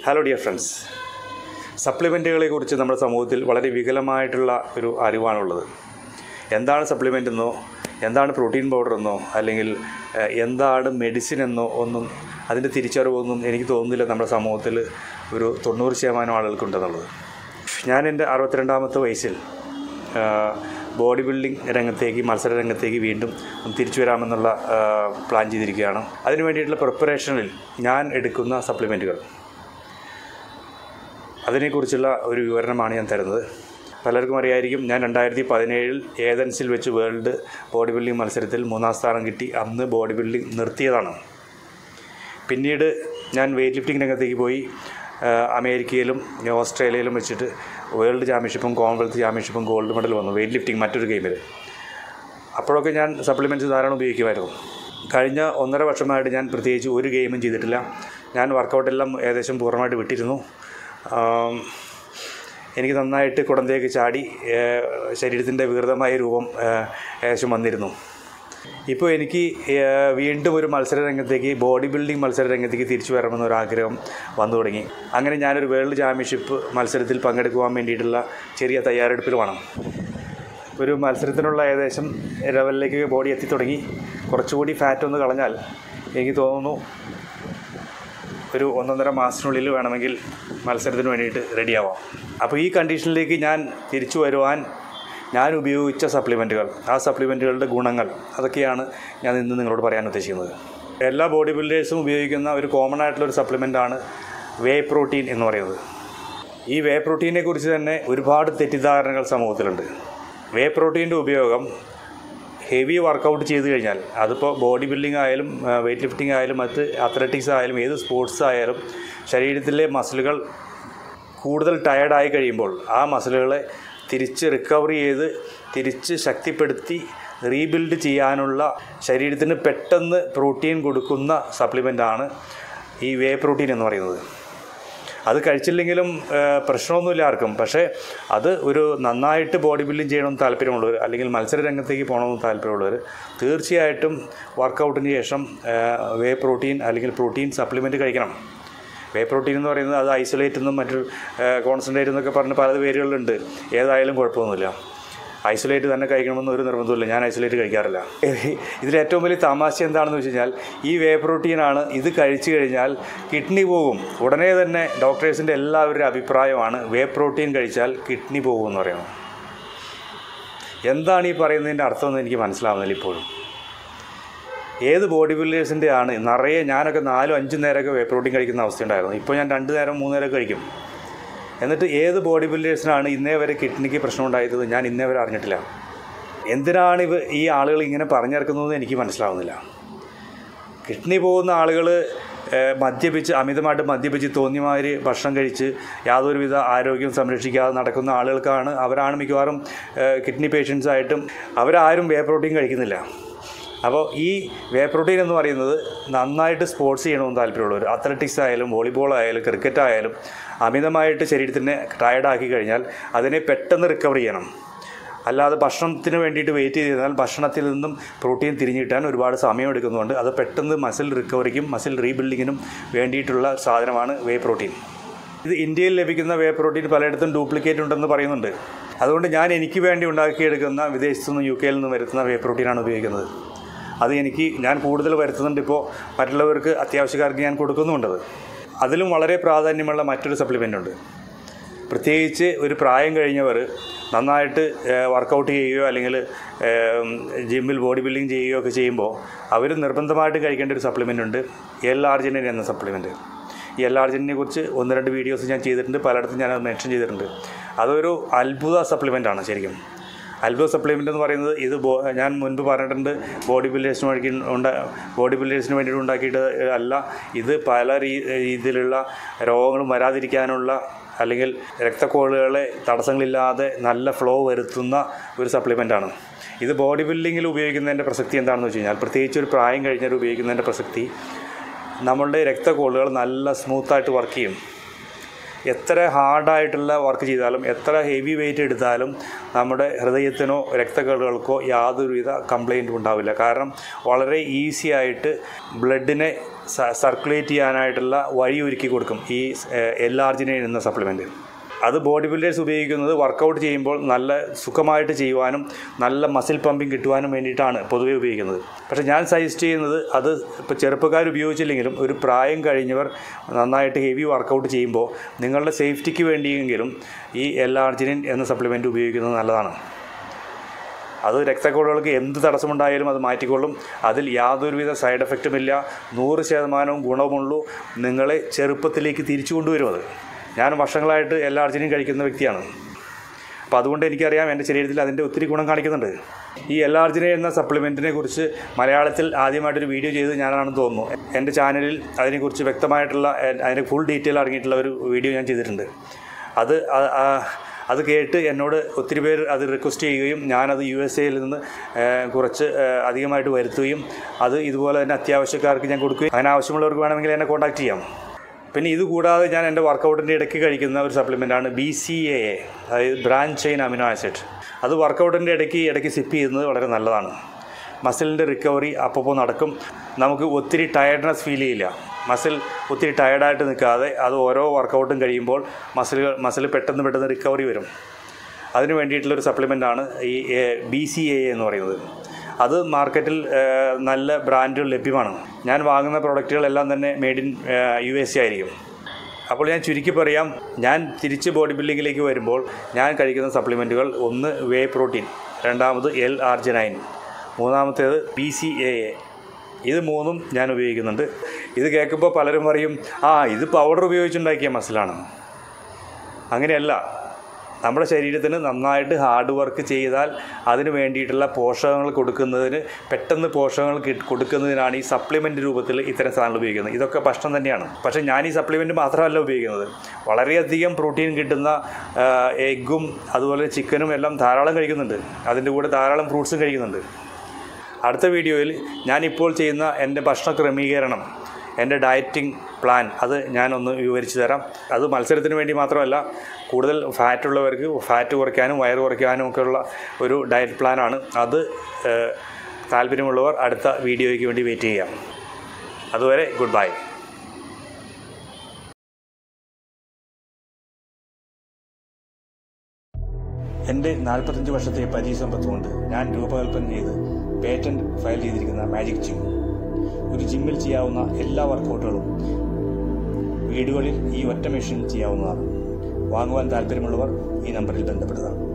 hello dear friends സപ്ലിമെൻറ്റുകളെ കുറിച്ച് നമ്മുടെ സമൂഹത്തിൽ വളരെ വികലമായിട്ടുള്ള ഒരു അറിവാണുള്ളത് എന്താണ് സപ്ലിമെൻ്റ് എന്നോ എന്താണ് പ്രോട്ടീൻ പൗഡർ എന്നോ അല്ലെങ്കിൽ ഏഹ്, എന്താണ് മെഡിസിൻ എന്നോ ഒന്നും അതിൻ്റെ തിരിച്ചറിവൊന്നും എനിക്ക് തോന്നുന്നില്ല നമ്മുടെ സമൂഹത്തിൽ ഒരു തൊണ്ണൂറ് ശതമാനം ആളുകൾക്കുണ്ടെന്നുള്ളത് ഞാൻ എൻ്റെ അറുപത്തിരണ്ടാമത്തെ വയസ്സിൽ ആഹ്, ബോഡി ബിൽഡിംഗ് രംഗത്തേക്ക് മത്സര രംഗത്തേക്ക് വീണ്ടും ഒന്ന് തിരിച്ചു വരാമെന്നുള്ള ആഹ്, പ്ലാൻ ചെയ്തിരിക്കുകയാണ് അതിനു വേണ്ടിയിട്ടുള്ള പ്രിപ്പറേഷനിൽ ഞാൻ എടുക്കുന്ന സപ്ലിമെൻറ്റുകൾ അതിനെക്കുറിച്ചുള്ള ഒരു വിവരണമാണ് ഞാൻ തരുന്നത് പലർക്കും അറിയായിരിക്കും ഞാൻ രണ്ടായിരത്തി പതിനേഴിൽ ഏതൻസിൽ വെച്ച് വേൾഡ് ബോഡി ബിൽഡിംഗ് മത്സരത്തിൽ മൂന്നാം സ്ഥാനം കിട്ടി അന്ന് ബോഡി ബിൽഡിംഗ് നിർത്തിയതാണ് പിന്നീട് ഞാൻ വെയ്റ്റ് ലിഫ്റ്റിംഗ് രംഗത്തേക്ക് പോയി ആ, അമേരിക്കയിലും ഓസ്ട്രേലിയയിലും വെച്ചിട്ട് വേൾഡ് ചാമ്പ്യൻഷിപ്പും കോമൺവെൽത്ത് ചാമ്പ്യൻഷിപ്പും ഗോൾഡ് മെഡൽ വന്നു വെയ്റ്റ് ലിഫ്റ്റിംഗ് മറ്റൊരു ഗെയിമിൽ അപ്പോഴൊക്കെ ഞാൻ സപ്ലിമെൻറ്റ്സ് ധാരാളം ഉപയോഗിക്കുമായിരുന്നു കഴിഞ്ഞ ഒന്നര വർഷമായിട്ട് ഞാൻ പ്രത്യേകിച്ച് ഒരു ഗെയിമും ചെയ്തിട്ടില്ല ഞാൻ വർക്കൗട്ടെല്ലാം ഏകദേശം പൂർണ്ണമായിട്ട് വിട്ടിരുന്നു ആം, എനിക്ക് നന്നായിട്ട് കുടന്തേക്ക് ചാടി ശരീരത്തിൻ്റെ വികൃതമായ രൂപം ആ, ഏകദേശം വന്നിരുന്നു ഇപ്പോൾ എനിക്ക് ആ, വീണ്ടും ഒരു മത്സര രംഗത്തേക്ക് ബോഡി ബിൽഡിംഗ് മത്സര രംഗത്തേക്ക് തിരിച്ചു വരണമെന്നൊരു ആഗ്രഹം വന്നു തുടങ്ങി അങ്ങനെ ഞാനൊരു വേൾഡ് ചാമ്പ്യൻഷിപ്പ് മത്സരത്തിൽ പങ്കെടുക്കുവാൻ വേണ്ടിയിട്ടുള്ള ചെറിയ തയ്യാറെടുപ്പിലുമാണ് ഒരു മത്സരത്തിനുള്ള ഏകദേശം ലെവലിലേക്ക് ബോഡി എത്തിത്തുടങ്ങി കുറച്ചുകൂടി ഫാറ്റ് ഒന്ന് കളഞ്ഞാൽ എനിക്ക് തോന്നുന്നു ഒരു ഒന്നൊന്നര മാസത്തിനുള്ളിൽ വേണമെങ്കിൽ മത്സരത്തിന് വേണ്ടിയിട്ട് റെഡിയാവാം അപ്പോൾ ഈ കണ്ടീഷനിലേക്ക് ഞാൻ തിരിച്ചു വരുവാൻ ഞാൻ ഉപയോഗിച്ച സപ്ലിമെൻറ്റുകൾ ആ സപ്ലിമെൻറ്റുകളുടെ ഗുണങ്ങൾ അതൊക്കെയാണ് ഞാൻ ഇന്ന് നിങ്ങളോട് പറയാൻ ഉദ്ദേശിക്കുന്നത് എല്ലാ ബോഡി ബിൽഡേഴ്സും ഉപയോഗിക്കുന്ന ഒരു കോമൺ ആയിട്ടുള്ള ഒരു സപ്ലിമെൻ്റാണ് വേ പ്രോട്ടീൻ എന്ന് പറയുന്നത് ഈ വേ പ്രോട്ടീനെ കുറിച്ച് തന്നെ ഒരുപാട് തെറ്റിദ്ധാരണകൾ സമൂഹത്തിലുണ്ട് വേ പ്രോട്ടീൻ്റെ ഉപയോഗം ഹെവി വർക്കൗട്ട് ചെയ്ത് കഴിഞ്ഞാൽ അതിപ്പോൾ ബോഡി ബിൽഡിംഗ് ആയാലും വെയ്റ്റ് ലിഫ്റ്റിംഗ് ആയാലും മറ്റ് അത്ലറ്റിക്സ് ആയാലും ഏത് സ്പോർട്സ് ആയാലും ശരീരത്തിലെ മസിലുകൾ കൂടുതൽ ടയർഡായി കഴിയുമ്പോൾ ആ മസിലുകളെ തിരിച്ച് റിക്കവർ ചെയ്ത് തിരിച്ച് ശക്തിപ്പെടുത്തി റീബിൽഡ് ചെയ്യാനുള്ള ശരീരത്തിന് പെട്ടെന്ന് പ്രോട്ടീൻ കൊടുക്കുന്ന സപ്ലിമെൻ്റാണ് ഈ വേ പ്രോട്ടീൻ എന്ന് പറയുന്നത് അത് കഴിച്ചില്ലെങ്കിലും ആ, പ്രശ്നമൊന്നുമില്ല ആർക്കും പക്ഷേ അത് ഒരു നന്നായിട്ട് ബോഡി ബിൽഡിംഗ് ചെയ്യണമെന്ന് താല്പര്യമുള്ളവർ അല്ലെങ്കിൽ മത്സര രംഗത്തേക്ക് പോകണമെന്ന് താല്പര്യമുള്ളവർ തീർച്ചയായിട്ടും വർക്കൗട്ടിന് ശേഷം ആ, വേ പ്രോട്ടീൻ അല്ലെങ്കിൽ പ്രോട്ടീൻ സപ്ലിമെൻറ്റ് കഴിക്കണം വേ പ്രോട്ടീൻ എന്ന് പറയുന്നത് അത് ഐസൊലേറ്റ് എന്നും മറ്റു കോൺസെൻട്രേറ്റ് എന്നൊക്കെ പറഞ്ഞ് പല പേരുകളുണ്ട് ഏതായാലും കുഴപ്പമൊന്നുമില്ല ഐസൊലേറ്റ് തന്നെ കഴിക്കണമെന്ന് ഒരു നിർബന്ധമില്ല ഞാൻ ഐസൊലേറ്റ് കഴിക്കാറില്ല ഇതിൽ ഏറ്റവും വലിയ തമാശ എന്താണെന്ന് വെച്ച് കഴിഞ്ഞാൽ ഈ വേ പ്രോട്ടീനാണ് ഇത് കഴിച്ചു കഴിഞ്ഞാൽ കിഡ്നി പോകും ഉടനെ തന്നെ ഡോക്ടേഴ്സിൻ്റെ എല്ലാവരുടെ അഭിപ്രായമാണ് വേ പ്രോട്ടീൻ കഴിച്ചാൽ കിഡ്നി പോകും എന്ന് പറയുന്നത് എന്താണ് ഈ പറയുന്നതിൻ്റെ അർത്ഥമെന്ന് എനിക്ക് മനസ്സിലാവുന്നില്ല ഇപ്പോഴും ഏത് ബോഡി ബിൽഡേഴ്സിൻ്റെ ആണ് നിറയെ ഞാനൊക്കെ നാലും അഞ്ചും നേരമൊക്കെ വേ പ്രോട്ടീൻ കഴിക്കുന്ന അവസ്ഥയുണ്ടായിരുന്നു ഇപ്പോൾ ഞാൻ രണ്ട് നേരം മൂന്ന് നേരം കഴിക്കും എന്നിട്ട് ഏത് ബോഡി ബിൽഡേഴ്സിനാണ് ഇന്നേ വരെ കിഡ്നിക്ക് പ്രശ്നമുണ്ടായത് ഞാൻ ഇന്നേ വരെ അറിഞ്ഞിട്ടില്ല എന്തിനാണ് ഇവ ഈ ആളുകൾ ഇങ്ങനെ പറഞ്ഞിറക്കുന്നതെന്ന് എനിക്ക് മനസ്സിലാവുന്നില്ല കിഡ്നി പോകുന്ന ആളുകൾ മദ്യപിച്ച് അമിതമായിട്ട് മദ്യപിച്ച് തോന്നിയമാതിരി ഭക്ഷണം കഴിച്ച് യാതൊരുവിധ ആരോഗ്യം സംരക്ഷിക്കാതെ നടക്കുന്ന ആളുകൾക്കാണ് അവരാണ് മിക്കവാറും ഏഹ്, കിഡ്നി പേഷ്യൻസ് ആയിട്ടും അവരാരും വേ പ്രോട്ടീൻ കഴിക്കുന്നില്ല അപ്പോൾ ഈ വേ പ്രോട്ടീൻ എന്ന് പറയുന്നത് നന്നായിട്ട് സ്പോർട്സ് ചെയ്യണമെന്ന് താല്പര്യമുള്ളവർ അത്ലറ്റിക്സ് ആയാലും വോളിബോൾ ആയാലും ക്രിക്കറ്റ് ആയാലും അമിതമായിട്ട് ശരീരത്തിനെ ടയർഡാക്കി കഴിഞ്ഞാൽ അതിനെ പെട്ടെന്ന് റിക്കവർ ചെയ്യണം അല്ലാതെ ഭക്ഷണത്തിന് വേണ്ടിയിട്ട് വെയിറ്റ് ചെയ്താൽ ഭക്ഷണത്തിൽ നിന്നും പ്രോട്ടീൻ തിരിഞ്ഞു കിട്ടാൻ ഒരുപാട് സമയം എടുക്കുന്നുണ്ട് അത് പെട്ടെന്ന് മസിൽ റിക്കവറിക്കും മസിൽ റീബിൽഡിങ്ങിനും വേണ്ടിയിട്ടുള്ള സാധനമാണ് വേ പ്രോട്ടീൻ ഇത് ഇന്ത്യയിൽ ലഭിക്കുന്ന വേ പ്രോട്ടീൻ പലയിടത്തും ഡ്യൂപ്ലിക്കേറ്റ് ഉണ്ടെന്ന് പറയുന്നുണ്ട് അതുകൊണ്ട് ഞാൻ എനിക്ക് വേണ്ടി ഉണ്ടാക്കിയെടുക്കുന്ന വിദേശത്തു നിന്നും യു കെയിൽ നിന്നും വരുത്തുന്ന വേ പ്രോട്ടീനാണ് ഉപയോഗിക്കുന്നത് അത് എനിക്ക് ഞാൻ കൂടുതൽ വരുത്തുന്നുണ്ട് ഇപ്പോൾ മറ്റുള്ളവർക്ക് അത്യാവശ്യക്കാർക്ക് ഞാൻ കൊടുക്കുന്നുമുണ്ടത് അതിലും വളരെ പ്രാധാന്യമുള്ള മറ്റൊരു സപ്ലിമെൻ്റ് ഉണ്ട് പ്രത്യേകിച്ച് ഒരു പ്രായം കഴിഞ്ഞവർ നന്നായിട്ട് വർക്കൗട്ട് ചെയ്യുകയോ അല്ലെങ്കിൽ ജിമ്മിൽ ബോഡി ബിൽഡിംഗ് ചെയ്യുകയോ ഒക്കെ ചെയ്യുമ്പോൾ അവർ നിർബന്ധമായിട്ട് കഴിക്കേണ്ട ഒരു സപ്ലിമെൻ്റ് ഉണ്ട് എൽ ആർജിനിൻ എന്ന സപ്ലിമെൻറ്റ് ഈ എൽ ആർജിനെ കുറിച്ച് ഒന്ന് രണ്ട് വീഡിയോസ് ഞാൻ ചെയ്തിട്ടുണ്ട് പലയിടത്തും ഞാൻ മെൻഷൻ ചെയ്തിട്ടുണ്ട് അതൊരു അത്ഭുത സപ്ലിമെൻ്റ് ആണ് ശരിക്കും അത്ഭുത സപ്ലിമെൻ്റ് എന്ന് പറയുന്നത് ഇത് ബോ ഞാൻ മുൻപ് പറഞ്ഞിട്ടുണ്ട് ബോഡി ബിൽഡേഴ്സിന് വേണ്ടി ഉണ്ട ബോഡി ബിൽഡേഴ്സിന് വേണ്ടിയിട്ട് ഉണ്ടാക്കിയിട്ട് അല്ല ഇത് പല രീ രീതിയിലുള്ള രോഗങ്ങളും വരാതിരിക്കാനുള്ള അല്ലെങ്കിൽ രക്തക്കോളുകളെ തടസ്സങ്ങളില്ലാതെ നല്ല ഫ്ലോ വരുത്തുന്ന ഒരു സപ്ലിമെൻ്റാണ് ഇത് ബോഡി ബിൽഡിങ്ങിൽ ഉപയോഗിക്കുന്നതിൻ്റെ പ്രസക്തി എന്താണെന്ന് വെച്ച് കഴിഞ്ഞാൽ പ്രത്യേകിച്ച് ഒരു പ്രായം കഴിഞ്ഞാൽ ഉപയോഗിക്കുന്നതിൻ്റെ പ്രസക്തി നമ്മളുടെ രക്തക്കോളുകൾ നല്ല സ്മൂത്തായിട്ട് വർക്ക് ചെയ്യും എത്ര ഹാർഡായിട്ടുള്ള വർക്ക് ചെയ്താലും എത്ര ഹെവി വെയിറ്റ് എടുത്താലും നമ്മുടെ ഹൃദയത്തിനോ രക്തകോളുകൾക്കോ യാതൊരുവിധ കംപ്ലൈൻറ്റും ഉണ്ടാവില്ല കാരണം വളരെ ഈസി ആയിട്ട് ബ്ലഡിനെ സർക്കുലേറ്റ് ചെയ്യാനായിട്ടുള്ള വഴി ഒരുക്കി കൊടുക്കും ഈ എൽ ആർജിനൈൻ എന്ന സപ്ലിമെൻറ്റ് അത് ബോഡി ബിൽഡേഴ്സ് ഉപയോഗിക്കുന്നത് വർക്കൗട്ട് ചെയ്യുമ്പോൾ നല്ല സുഖമായിട്ട് ചെയ്യുവാനും നല്ല മസിൽ പമ്പിങ് കിട്ടുവാനും വേണ്ടിയിട്ടാണ് പൊതുവെ ഉപയോഗിക്കുന്നത് പക്ഷേ ഞാൻ സജസ്റ്റ് ചെയ്യുന്നത് അത് ഇപ്പോൾ ചെറുപ്പക്കാർ ഉപയോഗിച്ചില്ലെങ്കിലും ഒരു പ്രായം കഴിഞ്ഞവർ നന്നായിട്ട് ഹെവി വർക്കൗട്ട് ചെയ്യുമ്പോൾ നിങ്ങളുടെ സേഫ്റ്റിക്ക് വേണ്ടിയെങ്കിലും ഈ എൽ ആർജിനിൻ എന്ന സപ്ലിമെൻറ്റ് ഉപയോഗിക്കുന്നത് നല്ലതാണ് അത് രക്തക്കുഴലുകൾക്ക് എന്ത് തടസ്സമുണ്ടായാലും അത് മാറ്റിക്കൊള്ളും അതിൽ യാതൊരുവിധ സൈഡ് എഫക്റ്റും ഇല്ല നൂറ് ശതമാനവും ഗുണമുള്ളൂ നിങ്ങളെ ചെറുപ്പത്തിലേക്ക് തിരിച്ചു കൊണ്ടുവരും അത് ഞാൻ വർഷങ്ങളായിട്ട് എല്ലാ അർജുനും കഴിക്കുന്ന വ്യക്തിയാണ് അപ്പോൾ അതുകൊണ്ട് എനിക്കറിയാം എൻ്റെ ശരീരത്തിൽ അതിൻ്റെ ഒത്തിരി ഗുണം കാണിക്കുന്നുണ്ട് ഈ എല്ലാ അർജുന എന്ന സപ്ലിമെൻറ്റിനെ കുറിച്ച് മലയാളത്തിൽ ആദ്യമായിട്ടൊരു വീഡിയോ ചെയ്ത് ഞാനാണെന്ന് തോന്നുന്നു എൻ്റെ ചാനലിൽ അതിനെക്കുറിച്ച് വ്യക്തമായിട്ടുള്ള എ- അതിൻ്റെ ഫുൾ ഡീറ്റെയിൽ അടങ്ങിയിട്ടുള്ള ഒരു വീഡിയോ ഞാൻ ചെയ്തിട്ടുണ്ട് അത് ആ- ആ- അത് കേട്ട് എന്നോട് ഒത്തിരി പേർ അത് റിക്വസ്റ്റ് ചെയ്യുകയും ഞാനത് യു എസ് എയിൽ നിന്ന് ഏഹ്, കുറച്ച് ഏഹ്, അധികമായിട്ട് വരുത്തുകയും അത് ഇതുപോലെ തന്നെ അത്യാവശ്യക്കാർക്ക് ഞാൻ കൊടുക്കുകയും അങ്ങനെ ആവശ്യമുള്ളവർക്ക് വേണമെങ്കിൽ എന്നെ കോൺടാക്ട് ചെയ്യാം പിന്നെ ഇത് കൂടാതെ ഞാൻ എൻ്റെ വർക്കൗട്ടിൻ്റെ ഇടയ്ക്ക് കഴിക്കുന്ന ഒരു സപ്ലിമെൻ്റാണ് ബി സി എ എ അതായത് ബ്രാഞ്ച് ചെയിൻ അമിനോ ആസിഡ് അത് വർക്കൗട്ടിൻ്റെ ഇടയ്ക്ക് ഇടയ്ക്ക് സിപ്പ് ചെയ്യുന്നത് വളരെ നല്ലതാണ് മസിലിൻ്റെ റിക്കവറി അപ്പോൾ നടക്കും നമുക്ക് ഒത്തിരി ടയർഡ്നെസ് ഫീൽ ചെയ്യില്ല മസിൽ ഒത്തിരി ടയർഡായിട്ട് നിൽക്കാതെ അത് ഓരോ വർക്കൗട്ടും കഴിയുമ്പോൾ മസിലുകൾ മസിൽ പെട്ടെന്ന് പെട്ടെന്ന് റിക്കവറി വരും അതിന് വേണ്ടിയിട്ടുള്ളൊരു സപ്ലിമെൻ്റാണ് ഈ ബി സി എ എന്ന് പറയുന്നത് അത് മാർക്കറ്റിൽ ഏഹ്, നല്ല ബ്രാൻഡുകൾ ലഭ്യമാണ് ഞാൻ വാങ്ങുന്ന പ്രോഡക്റ്റുകളെല്ലാം തന്നെ made in U S A ആയിരിക്കും അപ്പോൾ ഞാൻ ചുരുക്കി പറയാം ഞാൻ തിരിച്ച് ബോഡി ബിൽഡിങ്ങിലേക്ക് വരുമ്പോൾ ഞാൻ കഴിക്കുന്ന സപ്ലിമെൻറ്റുകൾ ഒന്ന് വേ പ്രോട്ടീൻ രണ്ടാമത് എൽ ആർജനൈൻ മൂന്നാമത്തേത് ബി സി എ എ ഇത് മൂന്നും ഞാൻ ഉപയോഗിക്കുന്നുണ്ട് ഇത് കേൾക്കുമ്പോൾ പലരും പറയും ആ ഇത് പൗഡർ ഉപയോഗിച്ചുണ്ടാക്കിയ മസിലാണ് അങ്ങനെയല്ല നമ്മുടെ ശരീരത്തിന് നന്നായിട്ട് ഹാർഡ് വർക്ക് ചെയ്താൽ അതിന് വേണ്ടിയിട്ടുള്ള പോഷകങ്ങൾ കൊടുക്കുന്നതിന് പെട്ടെന്ന് പോഷകങ്ങൾ കിട്ട് കൊടുക്കുന്നതിനാണ് ഈ സപ്ലിമെൻ്റ് രൂപത്തിൽ ഇത്തരം സാധനങ്ങൾ ഉപയോഗിക്കുന്നത് ഇതൊക്കെ ഭക്ഷണം തന്നെയാണ് പക്ഷേ ഞാൻ ഈ സപ്ലിമെൻ്റ് മാത്രമല്ല ഉപയോഗിക്കുന്നത് വളരെയധികം പ്രോട്ടീൻ കിട്ടുന്ന എഗ്ഗും അതുപോലെ ചിക്കനും എല്ലാം ധാരാളം കഴിക്കുന്നുണ്ട് അതിൻ്റെ കൂടെ ധാരാളം ഫ്രൂട്ട്സും കഴിക്കുന്നുണ്ട് അടുത്ത വീഡിയോയിൽ ഞാനിപ്പോൾ ചെയ്യുന്ന എൻ്റെ ഭക്ഷണ ക്രമീകരണം എൻ്റെ ഡയറ്റിംഗ് പ്ലാൻ അത് ഞാനൊന്ന് വിവരിച്ചു തരാം അത് മത്സരത്തിന് വേണ്ടി മാത്രമല്ല കൂടുതൽ ഫാറ്റ് ഉള്ളവർക്ക് ഫാറ്റ് കുറയ്ക്കാനും വയറ് കുറയ്ക്കാനും ഒക്കെ ഉള്ള ഒരു ഡയറ്റ് പ്ലാനാണ് അത് ഏഹ്, താല്പര്യമുള്ളവർ അടുത്ത വീഡിയോയ്ക്ക് വേണ്ടി വെയിറ്റ് ചെയ്യാം അതുവരെ ഗുഡ് ബൈ എൻ്റെ നാൽപ്പത്തഞ്ച് വർഷത്തെ പരിചയസമ്പത്ത് കൊണ്ട് ഞാൻ രൂപകൽപ്പന ചെയ്ത് പേറ്റന്റ് ഫയൽ ചെയ്തിരിക്കുന്ന മാജിക് ജിം ഒരു ജിമ്മിൽ ചെയ്യാവുന്ന എല്ലാ വർക്കൗട്ടുകളും വീടുകളിൽ ഈ ഒറ്റ മെഷീനിൽ ചെയ്യാവുന്നതാണ് വാങ്ങുവാൻ താല്പര്യമുള്ളവർ ഈ നമ്പറിൽ ബന്ധപ്പെടുക